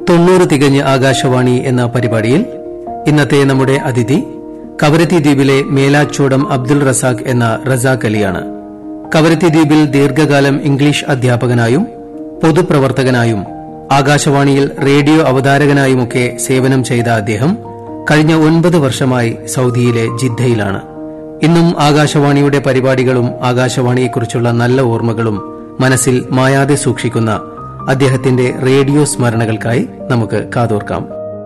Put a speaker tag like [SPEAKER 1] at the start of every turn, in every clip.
[SPEAKER 1] തൊണ്ണൂറ് തികഞ്ഞ് ആകാശവാണി എന്ന പരിപാടിയിൽ ഇന്നത്തെ നമ്മുടെ അതിഥി കവരത്തി ദ്വീപിലെ മേലാച്ചോടം അബ്ദുൾ റസാഖ് എന്ന റസാഖ് അലിയാണ് കവരത്തി ദ്വീപിൽ ദീർഘകാലം ഇംഗ്ലീഷ് അധ്യാപകനായും പൊതുപ്രവർത്തകനായും ആകാശവാണിയിൽ റേഡിയോ അവതാരകനായുമൊക്കെ സേവനം ചെയ്ത അദ്ദേഹം കഴിഞ്ഞ ഒൻപത് വർഷമായി സൌദിയിലെ ജിദ്ദയിലാണ് ഇന്നും ആകാശവാണിയുടെ പരിപാടികളും ആകാശവാണിയെക്കുറിച്ചുള്ള നല്ല ഓർമ്മകളും മനസ്സിൽ മായാതെ സൂക്ഷിക്കുന്ന അദ്ദേഹത്തിന്റെ റേഡിയോ സ്മരണകൾക്കായി നമുക്ക് കാതോർക്കാം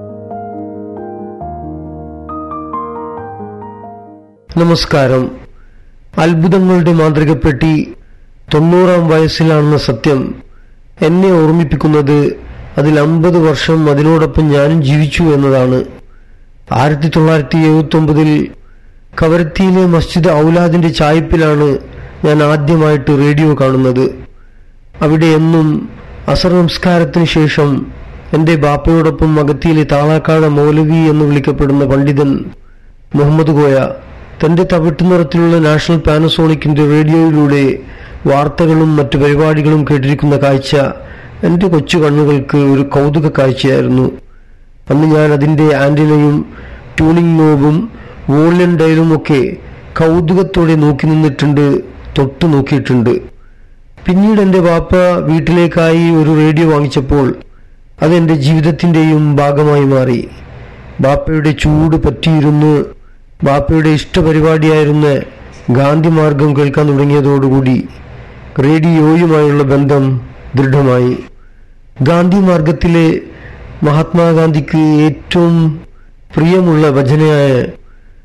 [SPEAKER 2] നമസ്കാരം അത്ഭുതങ്ങളുടെ മാതൃകപ്പെട്ടി തൊണ്ണൂറാം വയസ്സിലാണെന്ന സത്യം എന്നെ ഓർമ്മിപ്പിക്കുന്നത് അതിൽ അമ്പത് വർഷം അതിനോടൊപ്പം ഞാനും ജീവിച്ചു എന്നതാണ് ആയിരത്തി തൊള്ളായിരത്തി എഴുപത്തി ഒമ്പതിൽ കവരത്തിയിലെ മസ്ജിദ് ഔലാദിന്റെ ചായ്പിലാണ് ഞാൻ ആദ്യമായിട്ട് റേഡിയോ കാണുന്നത് അവിടെ എന്നും അസർ നമസ്കാരത്തിന് ശേഷം എന്റെ ബാപ്പയോടൊപ്പം അഗത്തിയിലെ താളാക്കാട് മൗലവി എന്ന് വിളിക്കപ്പെടുന്ന പണ്ഡിതൻ മുഹമ്മദ് കോയ തന്റെ തവിട്ടു നിറത്തിലുള്ള നാഷണൽ പാനസോണിക്കിന്റെ റേഡിയോയിലൂടെ വാർത്തകളും മറ്റു പരിപാടികളും കേട്ടിരിക്കുന്ന കാഴ്ച എന്റെ കൊച്ചു കണ്ണുകൾക്ക് ഒരു കൗതുക കാഴ്ചയായിരുന്നു അന്ന് ഞാൻ അതിന്റെ ആന്റിനയും ട്യൂണിംഗ് നോബും വോളിയം ഡയലും ഒക്കെ കൗതുകത്തോടെ നോക്കി നിന്നിട്ടുണ്ട് തൊട്ടു നോക്കിയിട്ടുണ്ട് പിന്നീട് എന്റെ ബാപ്പ വീട്ടിലേക്കായി ഒരു റേഡിയോ വാങ്ങിച്ചപ്പോൾ അത് എന്റെ ജീവിതത്തിന്റെയും ഭാഗമായി മാറി ബാപ്പയുടെ ചൂട് പറ്റിയിരുന്ന് ബാപ്പയുടെ ഇഷ്ടപരിപാടിയായിരുന്ന ഗാന്ധി മാർഗം കേൾക്കാൻ തുടങ്ങിയതോടുകൂടി റേഡിയോയുമായുള്ള ബന്ധം ദൃഢമായി ഗാന്ധി മാർഗത്തിലെ മഹാത്മാഗാന്ധിക്ക് ഏറ്റവും പ്രിയമുള്ള ഭജനയായ